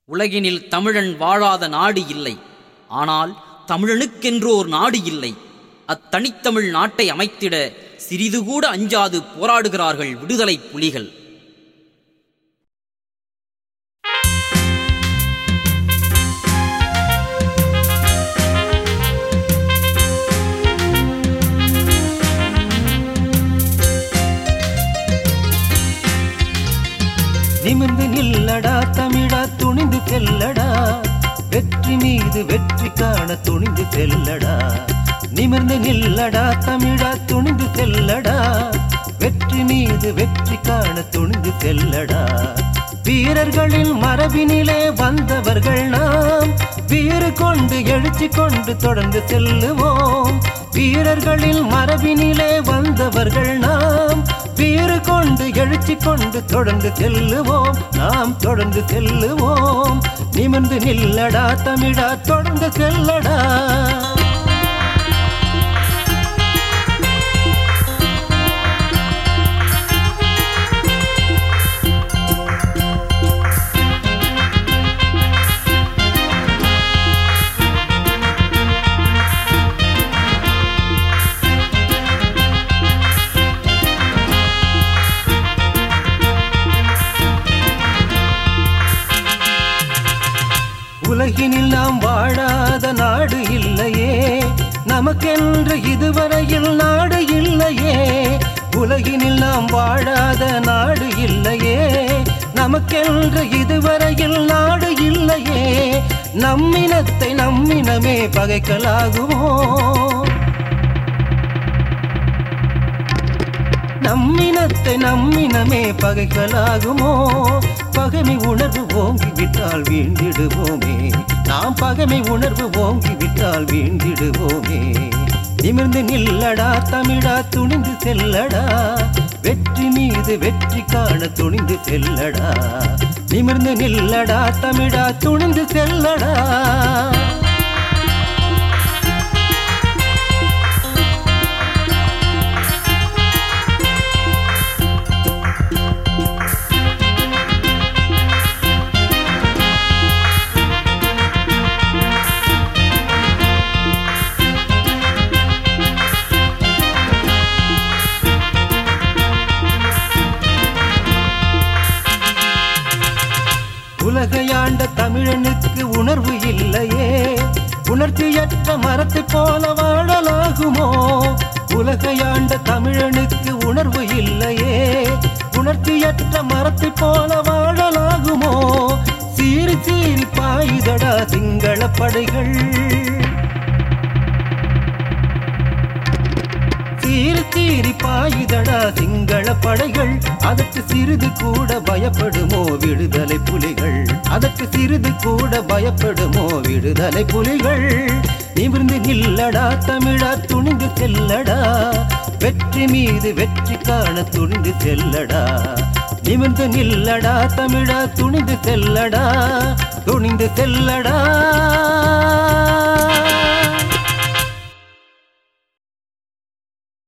உலகினில் தமிழன் வாழாத நாடு இல்லை ஆனால் தமிழனுக்கென்றோர் நாடு இல்லை அத்தனித்தமிழ் நாட்டை அமைத்திட சிறிது கூட அஞ்சாது போராடுகிறார்கள் விடுதலை புலிகள் நிமிர்ந்து நில்லடா தமிழா துணிந்து செல்லடா வெற்றி மீது வெற்றி காண துணிந்து செல்லடா நிமிர்ந்து நில்லடா தமிழா துணிந்து செல்லடா வெற்றி மீது வெற்றி காண துணிந்து செல்லடா வீரர்களின் மரபினிலே வந்தவர்கள் நாம் வீறு கொண்டு எழுச்சி கொண்டு தொடர்ந்து செல்லுவோம் வீரர்களின் மரபினிலே வந்தவர்கள் நாம் வீறு கொண்டு எழுச்சி கொண்டு தொடர்ந்து செல்லுவோம் நாம் தொடர்ந்து செல்லுவோம் நிமிர்ந்து நில்லடா தமிழா தொடர்ந்து செல்லடா உலகினில் நாம் வாழாத நாடு இல்லையே நமக்கென்று இதுவரையில் நாடு இல்லையே உலகினில் நாம் வாழாத நாடு இல்லையே நமக்கென்று இதுவரையில் நாடு இல்லையே நம்மினத்தை நம்மினமே பகைக்கலாகுமோ நம்மினத்தை நம்மினமே பகைகளாகுமோ பகைமை உணர்வு ஓங்கி விட்டால் வீழ்ந்திடுவோமே நாம் பகைமை உணர்வு ஓங்கி விட்டால் வீழ்ந்திடுவோமே நிமிர்ந்து நில்லடா தமிழா துணிந்து செல்லடா வெற்றி மீது வெற்றி காண துணிந்து செல்லடா நிமிர்ந்து நில்லடா தமிழா துணிந்து செல்லடா உலகையாண்ட தமிழனுக்கு உணர்வு இல்லையே உணர்ச்சியற்ற மரத்தை போல வாழலாகுமோ உலகையாண்ட தமிழனுக்கு உணர்வு இல்லையே உணர்ச்சியற்ற மரத்தை போல வாழலாகுமோ சீறி சீறி பாயுதடா சிங்கள படைகள் சீறி சீறி பாயுதடா சிங்கள படைகள் அதற்கு சிறிது கூட பயப்படுமோ விடுதலை புலிகள் அதற்கு சிறிது கூட பயப்படுமோ விடுதலை புலிகள் நிமிர்ந்து நில்லடா தமிழா துணிந்து செல்லடா வெற்றி மீது வெற்றி காண துணிந்து செல்லடா நிமிர்ந்து நில்லடா தமிழா துணிந்து செல்லடா துணிந்து செல்லடா